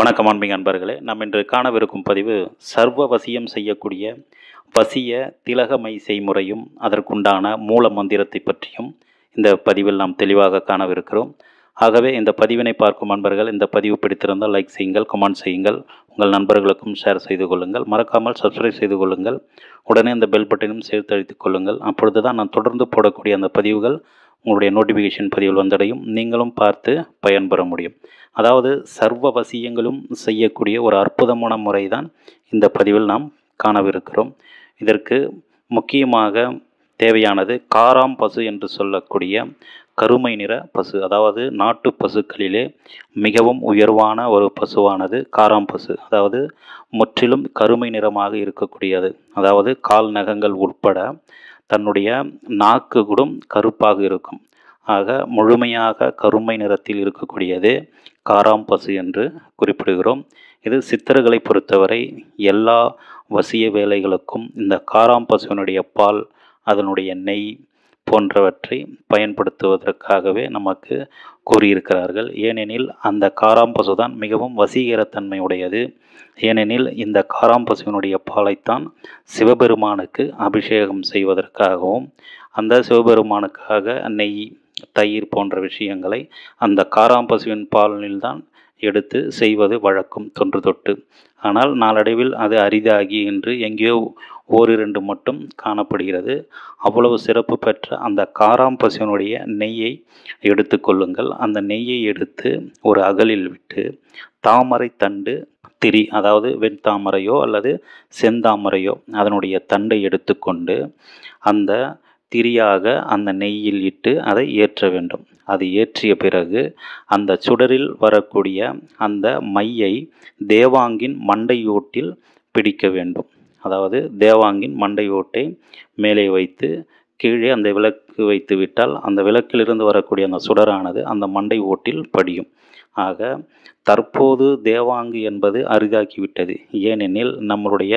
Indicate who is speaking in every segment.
Speaker 1: வணக்கம் ஆன்மீக அன்பர்களே நாம் இன்று காணவிருக்கும் பதிவு சர்வ வசியம் செய்யக்கூடிய வசிய திலகமை செய்முறையும் அதற்குண்டான மூல மந்திரத்தை பற்றியும் இந்த பதிவில் நாம் தெளிவாக காணவிருக்கிறோம் ஆகவே இந்த பதிவினை பார்க்கும் அன்பர்கள் இந்த பதிவு பிடித்திருந்தால் லைக் செய்யுங்கள் கமெண்ட் செய்யுங்கள் உங்கள் நண்பர்களுக்கும் ஷேர் செய்து கொள்ளுங்கள் மறக்காமல் சப்ஸ்கிரைப் செய்து கொள்ளுங்கள் உடனே அந்த பெல் பட்டனும் சேர்த்து அழுத்திக் கொள்ளுங்கள் அப்பொழுது தான் நான் தொடர்ந்து போடக்கூடிய அந்த பதிவுகள் உங்களுடைய நோட்டிஃபிகேஷன் பதிவில் வந்தடையும் நீங்களும் பார்த்து பயன்பெற முடியும் அதாவது சர்வ வசியங்களும் செய்யக்கூடிய ஒரு அற்புதமான முறை தான் இந்த பதிவில் நாம் காணவிருக்கிறோம் இதற்கு முக்கியமாக தேவையானது காராம் பசு என்று சொல்லக்கூடிய கருமை நிற பசு அதாவது நாட்டு பசுக்களிலே மிகவும் உயர்வான ஒரு பசுவானது காராம் பசு அதாவது முற்றிலும் கருமை நிறமாக இருக்கக்கூடியது அதாவது கால் நகங்கள் உட்பட தன்னுடைய நாக்கு கூட கருப்பாக இருக்கும் ஆக முழுமையாக கருமை நிறத்தில் இருக்கக்கூடியது காராம் பசு என்று குறிப்பிடுகிறோம் இது சித்தர்களை பொறுத்தவரை எல்லா வசிய வேலைகளுக்கும் இந்த காராம் பசுவினுடைய பால் அதனுடைய நெய் போன்றவற்றை பயன்படுத்துவதற்காகவே நமக்கு கூறியிருக்கிறார்கள் ஏனெனில் அந்த காராம் பசு தான் மிகவும் வசீகரத்தன்மை உடையது ஏனெனில் இந்த காராம் பசுவினுடைய பாலைத்தான் சிவபெருமானுக்கு அபிஷேகம் செய்வதற்காகவும் அந்த சிவபெருமானுக்காக நெய் தயிர் போன்ற விஷயங்களை அந்த காராம் பசுவின் பாலில்தான் எடுத்து செய்வது வழக்கம் தொன்று தொட்டு ஆனால் நாளடைவில் அது அரிதாகி என்று எங்கேயோ ஓரிரண்டு மட்டும் காணப்படுகிறது அவ்வளவு சிறப்பு பெற்ற அந்த காராம் பசுவினுடைய நெய்யை எடுத்துக்கொள்ளுங்கள் அந்த நெய்யை எடுத்து ஒரு அகலில் விட்டு தாமரை தண்டு திரி அதாவது வெண்தாமரையோ அல்லது செந்தாமரையோ அதனுடைய தண்டை எடுத்துக்கொண்டு அந்த திரியாக அந்த நெய்யில் இட்டு அதை ஏற்ற வேண்டும் அது ஏற்றிய பிறகு அந்த சுடரில் வரக்கூடிய அந்த மையை தேவாங்கின் மண்டையோட்டில் பிடிக்க வேண்டும் அதாவது தேவாங்கின் மண்டையோட்டை மேலே வைத்து கீழே அந்த விளக்கு வைத்து விட்டால் அந்த விளக்கிலிருந்து வரக்கூடிய அந்த சுடரானது அந்த மண்டை ஓட்டில் படியும் ஆக தற்போது தேவாங்கு என்பது அரிதாக்கிவிட்டது ஏனெனில் நம்மளுடைய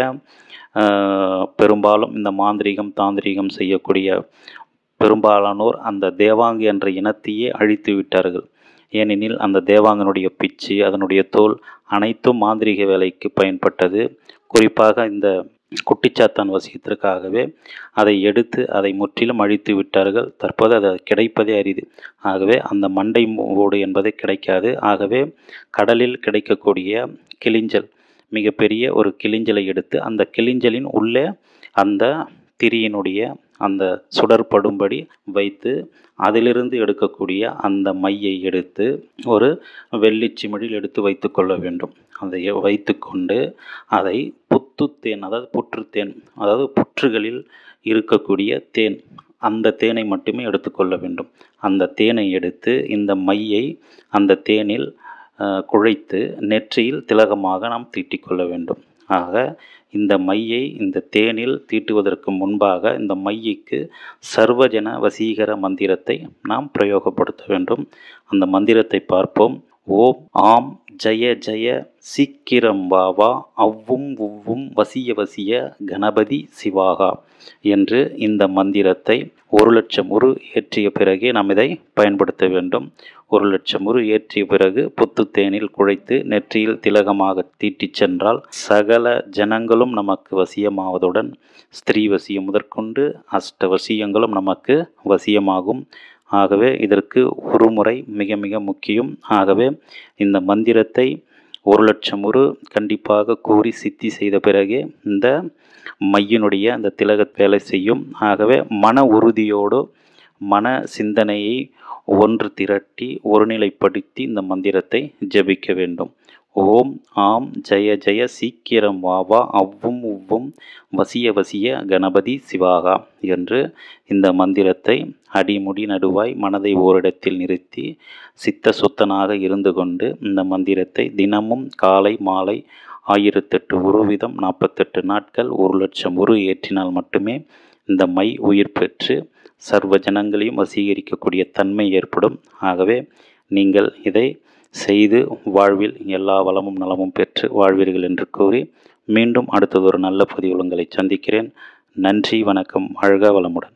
Speaker 1: பெரும்பாலும் இந்த மாந்திரீகம் தாந்திரீகம் செய்யக்கூடிய பெரும்பாலானோர் அந்த தேவாங்கு என்ற இனத்தையே அழித்து விட்டார்கள் ஏனெனில் அந்த தேவாங்கனுடைய பிச்சு அதனுடைய தோல் அனைத்தும் மாந்திரீக வேலைக்கு பயன்பட்டது குறிப்பாக இந்த குட்டிச்சாத்தான் வசியத்திற்காகவே அதை எடுத்து அதை முற்றிலும் அழித்து விட்டார்கள் தற்போது அது கிடைப்பதே அரிது ஆகவே அந்த மண்டை ஓடு என்பது கிடைக்காது ஆகவே கடலில் கிடைக்கக்கூடிய கிளிஞ்சல் மிகப்பெரிய ஒரு கிளிஞ்சலை எடுத்து அந்த கிளிஞ்சலின் உள்ளே அந்த திரியினுடைய அந்த சுடற்படும்படி வைத்து அதிலிருந்து எடுக்கக்கூடிய அந்த மையை எடுத்து ஒரு வெள்ளிச்சிமிழில் எடுத்து வைத்து கொள்ள வேண்டும் அதை வைத்துக்கொண்டு அதை புத்துத்தேன் அதாவது புற்றுத்தேன் அதாவது புற்றுகளில் இருக்கக்கூடிய தேன் அந்த தேனை மட்டுமே எடுத்துக்கொள்ள வேண்டும் அந்த தேனை எடுத்து இந்த மையை அந்த தேனில் குழைத்து நெற்றியில் திலகமாக நாம் தீட்டிக்கொள்ள வேண்டும் ஆக இந்த மையை இந்த தேனில் தீட்டுவதற்கு முன்பாக இந்த மையைக்கு சர்வஜன வசீகர மந்திரத்தை நாம் பிரயோகப்படுத்த வேண்டும் அந்த மந்திரத்தை பார்ப்போம் ஓம் ஆம் ஜய ஜய சீக்கிரம் வாவா அவ்வும் உவ்வும் வசிய வசிய கணபதி சிவாகா என்று இந்த மந்திரத்தை ஒரு லட்சம் உரு ஏற்றிய பிறகே நாம் இதை பயன்படுத்த வேண்டும் ஒரு லட்சம் உரு ஏற்றிய பிறகு புத்து தேனில் குழைத்து நெற்றியில் திலகமாக தீட்டிச் சென்றால் சகல ஜனங்களும் நமக்கு வசியமாவதுடன் ஸ்திரீ வசியம் முதற்கொண்டு அஷ்ட வசியங்களும் நமக்கு வசியமாகும் ஆகவே இதற்கு ஒரு முறை மிக மிக முக்கியம் ஆகவே இந்த மந்திரத்தை ஒரு லட்சம் உரு கண்டிப்பாக கூறி சித்தி செய்த பிறகே இந்த மையினுடைய அந்த திலக வேலை செய்யும் ஆகவே மன உறுதியோடு மன சிந்தனையை ஒன்று திரட்டி ஒருநிலைப்படுத்தி இந்த மந்திரத்தை ஜபிக்க வேண்டும் ஓம் ஆம் ஜெய ஜெய சீக்கிரம் வாவா அவ்வும் உவ்வும் வசிய வசிய கணபதி சிவாகா என்று இந்த மந்திரத்தை அடிமுடி நடுவாய் மனதை ஓரிடத்தில் நிறுத்தி சித்த சுத்தனாக இருந்து கொண்டு இந்த மந்திரத்தை தினமும் காலை மாலை ஆயிரத்தெட்டு உரு வீதம் நாற்பத்தெட்டு நாட்கள் ஒரு லட்சம் உரு ஏற்றினால் மட்டுமே இந்த மை உயிர் பெற்று சர்வ ஜனங்களையும் வசீகரிக்கக்கூடிய தன்மை ஏற்படும் ஆகவே நீங்கள் இதை செய்து வாழ்வில் எல்லா வளமும் நலமும் பெற்று வாழ்வீர்கள் என்று கூறி மீண்டும் அடுத்ததொரு நல்ல பதிவு உங்களை சந்திக்கிறேன் நன்றி வணக்கம் வாழ்க வளமுடன்